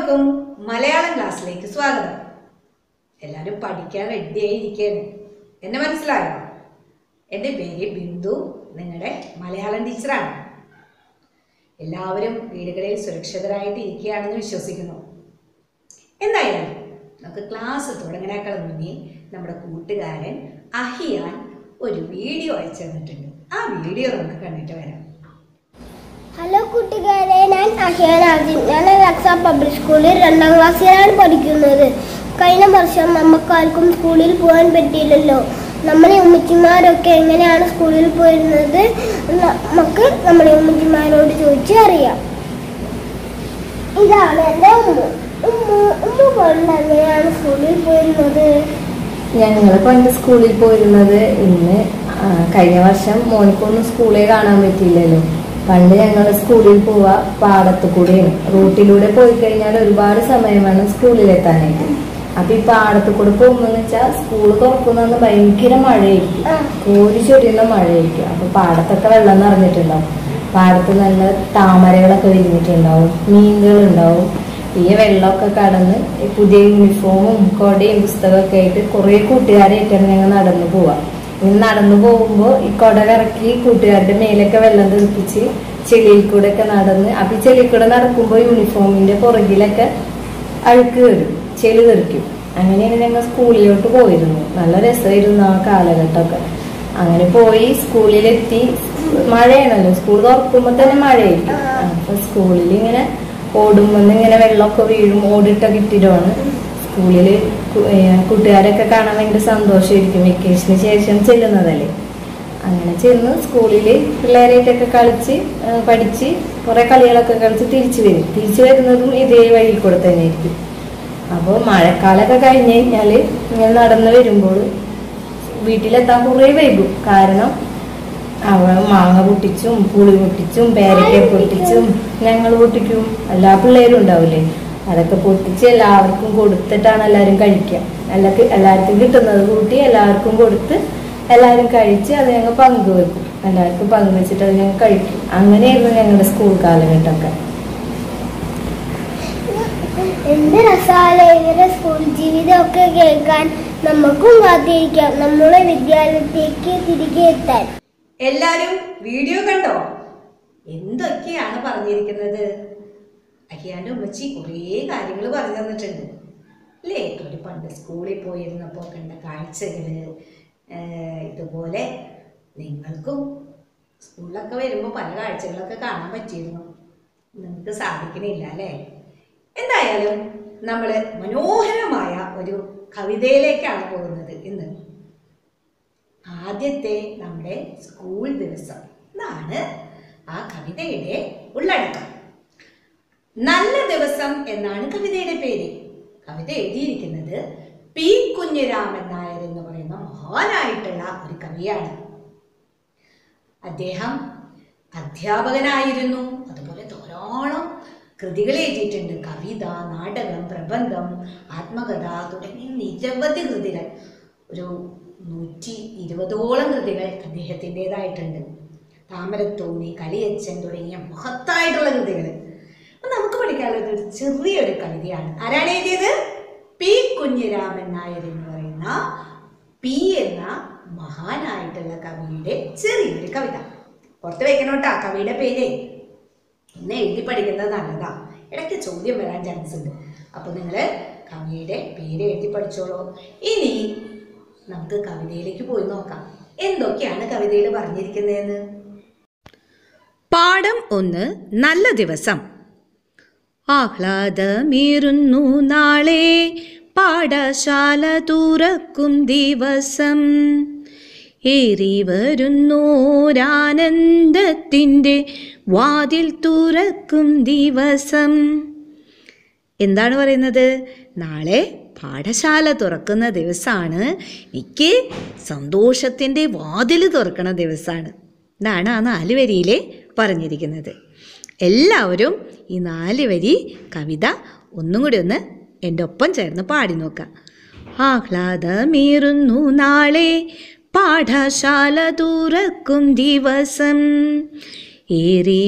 എല്ലാവർക്കും മലയാളം ക്ലാസ്സിലേക്ക് സ്വാഗതം എല്ലാവരും പഠിക്കാൻ റെഡിയായി ഇരിക്കുകയാണ് എന്നെ മനസ്സിലായോ എൻ്റെ പേര് ബിന്ദു നിങ്ങളുടെ മലയാളം ടീച്ചറാണ് എല്ലാവരും വീടുകളിൽ സുരക്ഷിതരായിട്ട് ഇരിക്കുകയാണെന്ന് വിശ്വസിക്കുന്നു എന്തായാലും നമുക്ക് ക്ലാസ് തുടങ്ങണേക്കാൾ മുന്നേ നമ്മുടെ കൂട്ടുകാരൻ അഹിയാൻ ഒരു വീഡിയോ അയച്ചു തന്നിട്ടുണ്ട് ആ വീഡിയോ നമുക്ക് കണ്ടിട്ട് വരാം ഹലോ കൂട്ടുകാരെ ഞാൻ അഹിയാൻ ആദ്യം ഞാൻ ലക്സ പബ്ലിക് സ്കൂളിൽ രണ്ടാം ക്ലാസ്സിലാണ് പഠിക്കുന്നത് കഴിഞ്ഞ വർഷം നമുക്കാർക്കും സ്കൂളിൽ പോകാൻ പറ്റിയില്ലല്ലോ നമ്മളെ ഉമ്മച്ചിമാരൊക്കെ എങ്ങനെയാണ് സ്കൂളിൽ പോയിരുന്നത് നമുക്ക് നമ്മുടെ ഉമ്മച്ചിമാരോട് ചോദിച്ച് അറിയാം ഇതാണ് എൻ്റെ ഉമ്മ ഉമ്മ ഉമ്മ കൊണ്ട് എങ്ങനെയാണ് സ്കൂളിൽ പോയിരുന്നത് ഞങ്ങൾ പണ്ട് സ്കൂളിൽ പോയിരുന്നത് ഇന്ന് ആ, കഴിഞ്ഞ വർഷം മോനിക്കൊന്നും സ്കൂളിൽ കാണാൻ പറ്റിയില്ലല്ലോ പണ്ട് ഞങ്ങൾ സ്കൂളിൽ പോവാ പാടത്തു കൂടെയാണ് റൂട്ടിലൂടെ പോയി കഴിഞ്ഞാൽ ഒരുപാട് സമയം വേണം സ്കൂളിലെത്താനായിട്ട് അപ്പൊ ഈ പാടത്തു കൂടെ പോകുമ്പോൾ വെച്ചാൽ സ്കൂൾ തുറക്കുന്ന ഭയങ്കര മഴയായിരിക്കും ആ. കോരി ചൊരിയുന്ന മഴയായിരിക്കും അപ്പൊ പാടത്തൊക്കെ വെള്ളം നിറഞ്ഞിട്ടുണ്ടാവും പാടത്ത് നല്ല താമരകളൊക്കെ വിരിഞ്ഞിട്ടുണ്ടാവും മീനുകളുണ്ടാവും ഈ വെള്ളമൊക്കെ കടന്ന് ഈ പുതിയ യൂണിഫോമും കൊടയും പുസ്തകമൊക്കെ ആയിട്ട് കുറെ കൂട്ടുകാരായിട്ടാണ് ഞങ്ങൾ നടന്നു പോവാ ഇങ്ങനെ നടന്നു പോകുമ്പോൾ ഈ കൊട കറക്കി കൂട്ടുകാരുടെ മേലൊക്കെ വെള്ളം തെറിപ്പിച്ച് ചെളിയിൽ കൂടെ ഒക്കെ നടന്ന് അപ്പൊ ഈ ചെളിയിൽ കൂടെ നടക്കുമ്പോൾ യൂണിഫോമിന്റെ പുറകിലൊക്കെ അഴുക്ക് വരും ചെളി തെറിക്കും അങ്ങനെയാണ് ഞങ്ങൾ സ്കൂളിലോട്ട് പോയിരുന്നു നല്ല രസമായിരുന്നു ആ കാലഘട്ടമൊക്കെ അങ്ങനെ പോയി സ്കൂളിലെത്തി മഴയാണല്ലോ സ്കൂൾ തുറക്കുമ്പോ തന്നെ മഴയായിരിക്കും അപ്പൊ സ്കൂളിൽ ഇങ്ങനെ ഓടുമ്പോൾ ഇങ്ങനെ വെള്ളമൊക്കെ വീഴും ഓടിട്ടൊക്കെ ഇട്ടിട്ടാണ് സ്കൂളില് കു- ഏ, കൂട്ടുകാരൊക്കെ കാണാൻ ഭയങ്കര സന്തോഷമായിരിക്കും വെക്കേഷന് ശേഷം ചെല്ലുന്നതല്ലേ അങ്ങനെ ചെന്ന് സ്കൂളില് പിള്ളേരായിട്ടൊക്കെ കളിച്ച് ആ, പഠിച്ച് കുറെ കളികളൊക്കെ കളിച്ച് തിരിച്ചു വരും തിരിച്ചു വരുന്നതും ഇതേ വഴി കൂടെ തന്നെ ആയിരിക്കും അപ്പോൾ മഴക്കാലമൊക്കെ കഴിഞ്ഞ് കഴിഞ്ഞാല് ഇങ്ങനെ നടന്നു വരുമ്പോൾ വീട്ടിലെത്താൻ കുറേ വൈകും കാരണം അവ മാങ്ങ പൊട്ടിച്ചും പുളി പൊട്ടിച്ചും പേരക്ക പൊട്ടിച്ചും ഞങ്ങൾ പൊട്ടിക്കും എല്ലാ പിള്ളേരും ഉണ്ടാവില്ലേ അതൊക്കെ പൊട്ടിച്ച് എല്ലാവർക്കും കൊടുത്തിട്ടാണ് എല്ലാവരും കഴിക്കുക എല്ലാവർക്കും എല്ലാവർക്കും കിട്ടുന്നത് കൂട്ടി എല്ലാവർക്കും കൊടുത്ത് എല്ലാവരും കഴിച്ച് അത് ഞങ്ങൾ പങ്കുവെക്കും എല്ലാവർക്കും പങ്കുവെച്ചിട്ട് അത് ഞങ്ങൾ കഴിക്കും അങ്ങനെയായിരുന്നു ഞങ്ങളുടെ സ്കൂൾ കാലഘട്ടമൊക്കെ എന്ത് രസാല ഇവരുടെ സ്കൂൾ ജീവിതമൊക്കെ കേൾക്കാൻ നമുക്കും കാത്തിരിക്കാം നമ്മുടെ വിദ്യാലയത്തിലേക്ക് തിരികെ എത്താൻ എല്ലാരും വീഡിയോ കണ്ടോ എന്തൊക്കെയാണ് പറഞ്ഞിരിക്കുന്നത് അഹിയാൻ്റെ ഉമ്മച്ചി കുറേ കാര്യങ്ങൾ പറഞ്ഞു തന്നിട്ടുണ്ട് അല്ലേ അവർ പണ്ട് സ്കൂളിൽ പോയിരുന്നപ്പോൾ കണ്ട കാഴ്ചകൾ ഇതുപോലെ നിങ്ങൾക്കും സ്കൂളിലൊക്കെ വരുമ്പോൾ പല കാഴ്ചകളൊക്കെ കാണാൻ പറ്റിയിരുന്നു നിങ്ങൾക്ക് സാധിക്കണില്ല അല്ലേ എന്തായാലും നമ്മൾ മനോഹരമായ ഒരു കവിതയിലേക്കാണ് പോകുന്നത് ഇന്ന് ആദ്യത്തെ നമ്മുടെ സ്കൂൾ ദിവസം എന്നാണ് ആ കവിതയുടെ ഉള്ളടക്കം നല്ല ദിവസം എന്നാണ് കവിതയുടെ പേര് കവിത എഴുതിയിരിക്കുന്നത് പി കുഞ്ഞിരാമൻ നായർ എന്ന് പറയുന്ന മഹാനായിട്ടുള്ള ഒരു കവിയാണ് അദ്ദേഹം അധ്യാപകനായിരുന്നു അതുപോലെ ധാരാളം കൃതികൾ എഴുതിയിട്ടുണ്ട് കവിത നാടകം പ്രബന്ധം ആത്മകഥ തുടങ്ങിയ നിരവധി കൃതികൾ ഒരു നൂറ്റി ഇരുപതോളം കൃതികൾ അദ്ദേഹത്തിൻ്റെതായിട്ടുണ്ട് താമരത്തോണി കളിയച്ചൻ തുടങ്ങിയ മഹത്തായിട്ടുള്ള കൃതികൾ അപ്പം നമുക്ക് പഠിക്കാനുള്ളത് ഒരു ചെറിയൊരു കവിതയാണ് ആരാണ് എഴുതിയത് പി കുഞ്ഞിരാമൻ നായർ എന്ന് പറയുന്ന പി എന്ന മഹാനായിട്ടുള്ള കവിയുടെ ചെറിയൊരു കവിത പുറത്ത് വെക്കണോട്ടാ കവിയുടെ പേര് ഒന്ന് എഴുതി പഠിക്കുന്നത് നല്ലതാ ഇടയ്ക്ക് ചോദ്യം വരാൻ ചാൻസ് ഉണ്ട് അപ്പോൾ നിങ്ങൾ കവിയുടെ പേര് എഴുതി പഠിച്ചോളൂ ഇനി നമുക്ക് കവിതയിലേക്ക് പോയി നോക്കാം എന്തൊക്കെയാണ് കവിതയിൽ പറഞ്ഞിരിക്കുന്നതെന്ന് പാഠം ഒന്ന് നല്ല ദിവസം ആഹ്ലാദമേറുന്നു നാളെ പാഠശാല തുറക്കും ദിവസം ഏറി വരുന്നോരാനന്ദത്തിൻ്റെ വാതിൽ തുറക്കും ദിവസം എന്താണ് പറയുന്നത് നാളെ പാഠശാല തുറക്കുന്ന ദിവസമാണ് എനിക്ക് സന്തോഷത്തിൻ്റെ വാതിൽ തുറക്കണ ദിവസമാണ് ഇതാണ് ആ നാല് വരിയിൽ പറഞ്ഞിരിക്കുന്നത് എല്ലാവരും ഈ നാല് വരി കവിത ഒന്നും കൂടി ഒന്ന് എൻ്റെ ഒപ്പം ചേർന്ന് പാടി നോക്കാം ആഹ്ലാദമേറുന്നു നാളെ പാഠശാല തുറക്കും ദിവസം ഏറി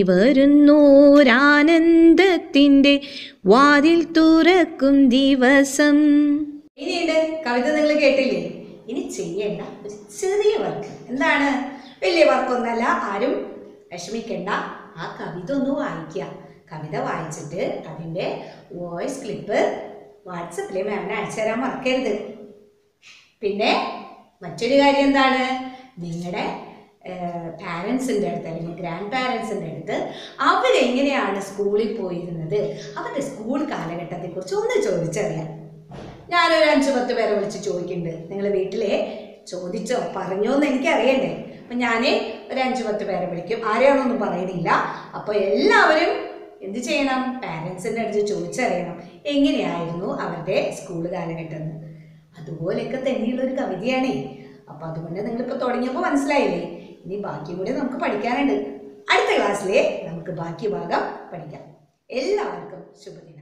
വരുന്നോരാനന്ദത്തിൻ്റെ വാതിൽ തുറക്കും ദിവസം ഇനിയുണ്ട് കവിത നിങ്ങൾ കേട്ടില്ലേ ഇനി ചെയ്യേണ്ട ഒരു ചെറിയ വർക്ക് എന്താണ് വലിയ വർക്കൊന്നല്ല ആരും വിഷമിക്കണ്ട ആ കവിത ഒന്ന് വായിക്കുക കവിത വായിച്ചിട്ട് അതിൻ്റെ വോയിസ് ക്ലിപ്പ് വാട്സപ്പിൽ മാമിനെ അയച്ചു തരാൻ മറക്കരുത് പിന്നെ മറ്റൊരു കാര്യം എന്താണ് നിങ്ങളുടെ പാരൻസിൻ്റെ അടുത്ത് അല്ലെങ്കിൽ ഗ്രാൻഡ് പാരൻസിൻ്റെ അടുത്ത് അവരെങ്ങനെയാണ് സ്കൂളിൽ പോയിരുന്നത് അവരുടെ സ്കൂൾ കാലഘട്ടത്തെക്കുറിച്ച് ഒന്ന് ചോദിച്ചറിയാം ഞാനൊരു അഞ്ച് പത്ത് പേരെ വിളിച്ച് ചോദിക്കുന്നുണ്ട് നിങ്ങൾ വീട്ടിലെ ചോദിച്ചോ പറഞ്ഞോ എന്ന് എനിക്കറിയണ്ടേ അപ്പം ഞാൻ ഒരു അഞ്ച് പത്ത് പേരെ വിളിക്കും ആരെയാണോന്നും പറയുന്നില്ല അപ്പോൾ എല്ലാവരും എന്ത് ചെയ്യണം പാരൻസിൻ്റെ അടുത്ത് ചോദിച്ചറിയണം എങ്ങനെയായിരുന്നു അവരുടെ സ്കൂൾ കാലഘട്ടം എന്ന് അതുപോലെയൊക്കെ തന്നെയുള്ള ഒരു കവിതയാണേ അപ്പോൾ അതുകൊണ്ട് നിങ്ങളിപ്പോൾ തുടങ്ങിയപ്പോൾ മനസ്സിലായില്ലേ ഇനി ബാക്കി കൂടി നമുക്ക് പഠിക്കാനുണ്ട് അടുത്ത ക്ലാസ്സിലെ നമുക്ക് ബാക്കി ഭാഗം പഠിക്കാം എല്ലാവർക്കും ശുഭദിനം